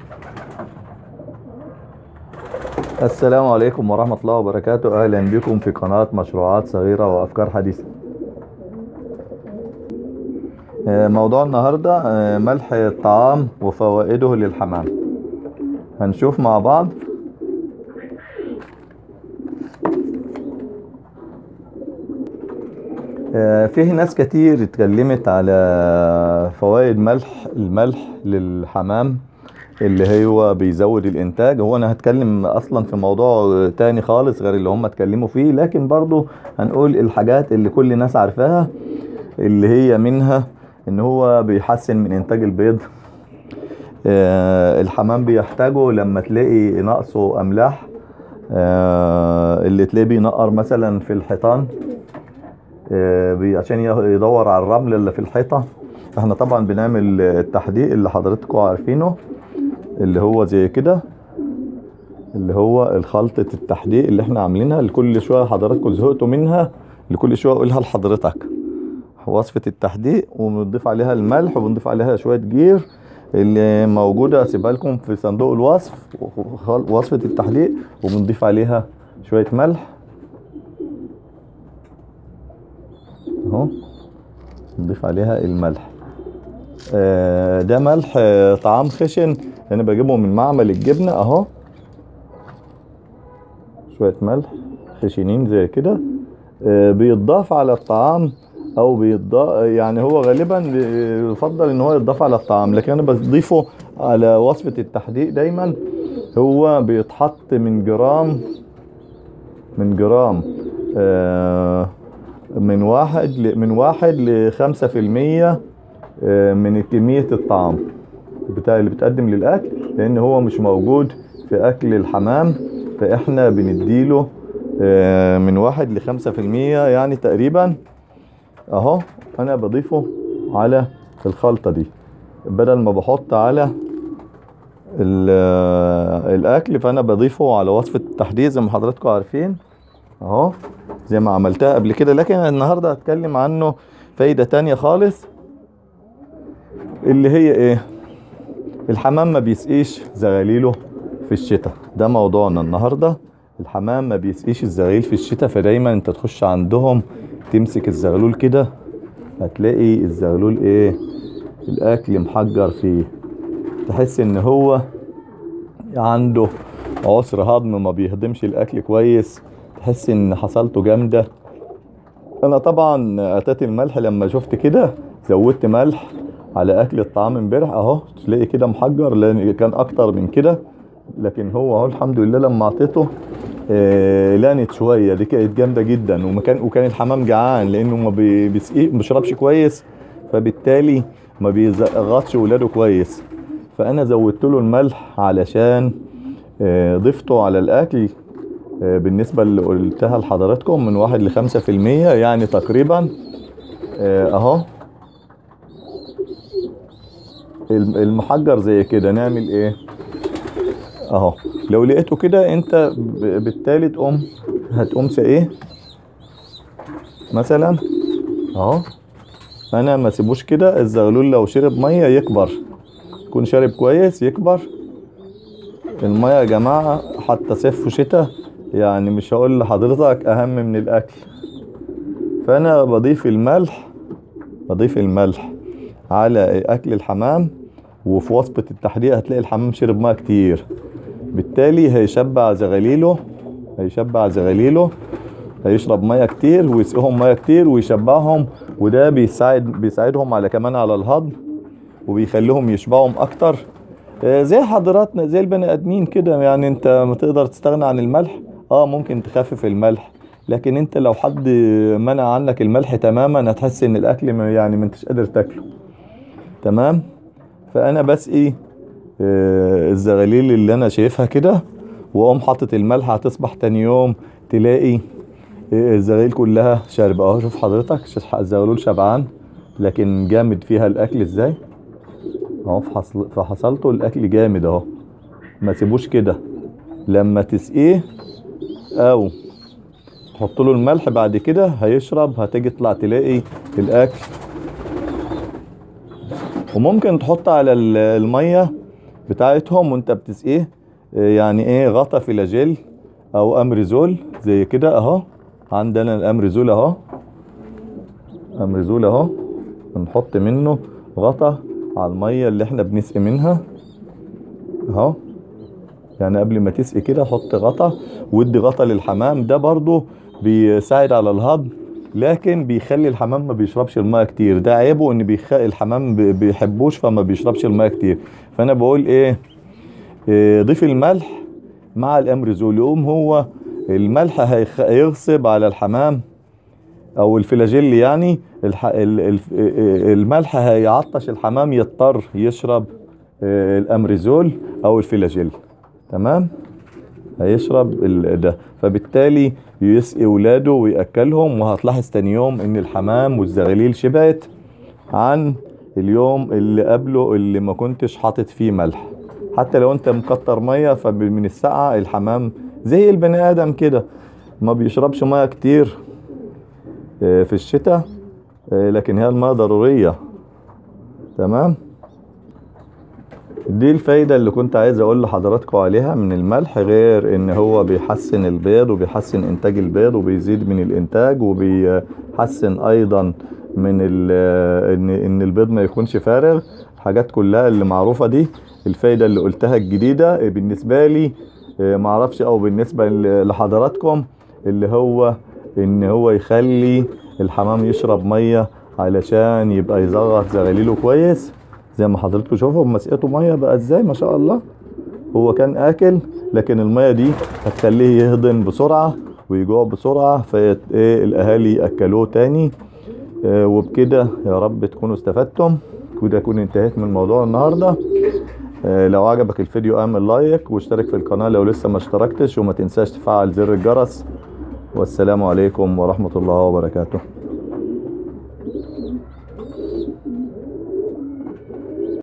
السلام عليكم ورحمة الله وبركاته أهلا بكم في قناة مشروعات صغيرة وأفكار حديثة آه، موضوع النهاردة آه، ملح الطعام وفوائده للحمام هنشوف مع بعض آه، فيه ناس كتير اتكلمت على فوائد ملح الملح للحمام اللي هو بيزود الانتاج هو انا هتكلم اصلا في موضوع تاني خالص غير اللي هم اتكلموا فيه لكن برضو هنقول الحاجات اللي كل الناس عارفاها اللي هي منها ان هو بيحسن من انتاج البيض آه، الحمام بيحتاجه لما تلاقي نقصه املاح آه، اللي تلاقيه بينقر مثلا في الحيطان آه، بي- عشان يه- يدور على الرمل اللي في الحيطة احنا طبعا بنعمل التحديق اللي حضراتكم عارفينه اللي هو زي كده اللي هو الخلطة التحديق اللي احنا عاملينها اللي كل شوية حضراتكم زهقتوا منها اللي كل شوية اقولها لحضرتك وصفة التحديق وبنضيف عليها الملح وبنضيف عليها شوية جير اللي موجودة اسيبها لكم في صندوق الوصف وخل- وصفة التحديق وبنضيف عليها شوية ملح اهو نضيف عليها الملح آه، ده ملح آه، طعام خشن انا بجيبه من معمل الجبنة اهو شوية ملح خشنين زي كده آه، بيتضاف على الطعام او بيتضاف يعني هو غالبا يفضل ان هو يتضاف على الطعام لكن انا بضيفه على وصفة التحديق دايما هو بيتحط من جرام من جرام آه، من واحد ل- من واحد لخمسة في المية آه، من كمية الطعام بتاع اللي بتقدم للأكل لأن هو مش موجود في أكل الحمام فإحنا بنديله آه، من واحد لخمسة في المية يعني تقريبا أهو أنا بضيفه على الخلطة دي بدل ما بحط على ال- آه، الأكل فأنا بضيفه على وصفة التحديد زي ما حضراتكم عارفين أهو زي ما عملتها قبل كده لكن النهاردة هتكلم عنه فايدة تانية خالص اللي هي ايه الحمام ما بيسقيش زغاليله في الشتاء ده موضوعنا النهاردة الحمام ما بيسقيش الزغاليل في الشتاء فدايما انت تخش عندهم تمسك الزغلول كده هتلاقي الزغلول ايه الاكل محجر فيه تحس ان هو عنده عسر هضم ما بيهضمش الاكل كويس تحس ان حصلته جامده انا طبعا اتات الملح لما شفت كده زودت ملح على اكل الطعام امبارح اهو تلاقي كده محجر لان كان اكتر من كده لكن هو اهو الحمد لله لما اعطيته آه لانت شويه دي كانت جامده جدا ومكان وكان الحمام جعان لانه ما بي- بيسقي ما بيشربش كويس فبالتالي ما بيزغطش ولاده كويس فانا زودت له الملح علشان آه، ضفته على الاكل آه، بالنسبة اللي قلتها لحضراتكم من واحد لخمسة في المية يعني تقريبا آه، اهو الم- المحجر زي كده نعمل ايه اهو لو لقيته كده انت ب- بالتالي تقوم هتقوم ايه مثلا اهو انا ما سيبوش كده الزغلول لو شرب ميه يكبر يكون شارب كويس يكبر الميه يا جماعه حتى صيف وشتاء يعني مش هقول لحضرتك اهم من الاكل فانا بضيف الملح بضيف الملح على اكل الحمام وفي وصفة التحديق هتلاقي الحمام شرب ميه كتير بالتالي هيشبع زغاليله هيشبع زغاليله هيشرب ميه كتير ويسقيهم ميه كتير ويشبعهم وده بيساعد بيساعدهم على كمان على الهضم وبيخليهم يشبعهم اكتر آه، زي حضراتنا زي البني ادمين كده يعني انت ما تقدر تستغنى عن الملح اه ممكن تخفف الملح لكن انت لو حد منع عنك الملح تماما هتحس ان الاكل ما- يعني ما انتش قادر تاكله تمام فانا بسقي آه، الزغاليل اللي انا شايفها كده واقوم حاطط الملح هتصبح تاني يوم تلاقي آه، الزغاليل كلها شاربه اهو شوف حضرتك شوف الزغلول شبعان لكن جامد فيها الاكل ازاي اهو في حصل في حصلته الاكل جامد اهو ما تسيبوش كده لما تسقيه او تحط له الملح بعد كده هيشرب هتيجي تطلع تلاقي الاكل وممكن تحط على ال- الميه بتاعتهم وانت بتسقيه آه، يعني ايه غطا فلاجيل او امريزول زي كده اهو عندنا الامريزول اهو امريزول اهو بنحط منه غطا على المية اللي احنا بنسقي منها اهو يعني قبل ما تسقي كده حط غطا وادي غطا للحمام ده برضو بيساعد على الهضم لكن بيخلي الحمام ما بيشربش الماء كتير ده عيبه ان بيخ... الحمام بي- بيحبوش فما بيشربش الماء كتير فانا بقول ايه, إيه ضيف الملح مع الامريزول يقوم هو الملح هيخ... هيغصب على الحمام او الفلاجيل يعني الح... ال... ال... الملح هيعطش الحمام يضطر يشرب آه، الامريزول او الفلاجيل تمام هيشرب ال... ده فبالتالي يسقي ولاده ويأكلهم وهتلاحظ تاني يوم ان الحمام والزغاليل شبعت عن اليوم اللي قبله اللي ما كنتش حاطط فيه ملح حتى لو انت مكتر ميه فمن السقعه الحمام زي البني ادم كده ما بيشربش ميه كتير آه، في الشتاء آه، لكن هي الميه ضروريه تمام دي الفايدة اللي كنت عايز اقول لحضراتكم عليها من الملح غير ان هو بيحسن البيض وبيحسن انتاج البيض وبيزيد من الانتاج وبيحسن ايضا من ال- ان ان البيض ما يكونش فارغ حاجات كلها اللي معروفة دي الفايدة اللي قلتها الجديدة بالنسبة لي آه، معرفش او بالنسبة ل- لحضراتكم اللي هو ان هو يخلي الحمام يشرب مية علشان يبقى يزغط زغاليله كويس زي ما حضراتكم شوفوا مسقته ميه بقى ازاي ما شاء الله هو كان اكل لكن الميه دي هتخليه يهضم بسرعه ويجوع بسرعه فيت ايه الاهالي ياكلوه تاني آه، وبكده يا رب تكونوا استفدتم كده اكون انتهيت من موضوع النهارده آه، لو عجبك الفيديو اعمل لايك واشترك في القناه لو لسه ما اشتركتش وما تنساش تفعل زر الجرس والسلام عليكم ورحمه الله وبركاته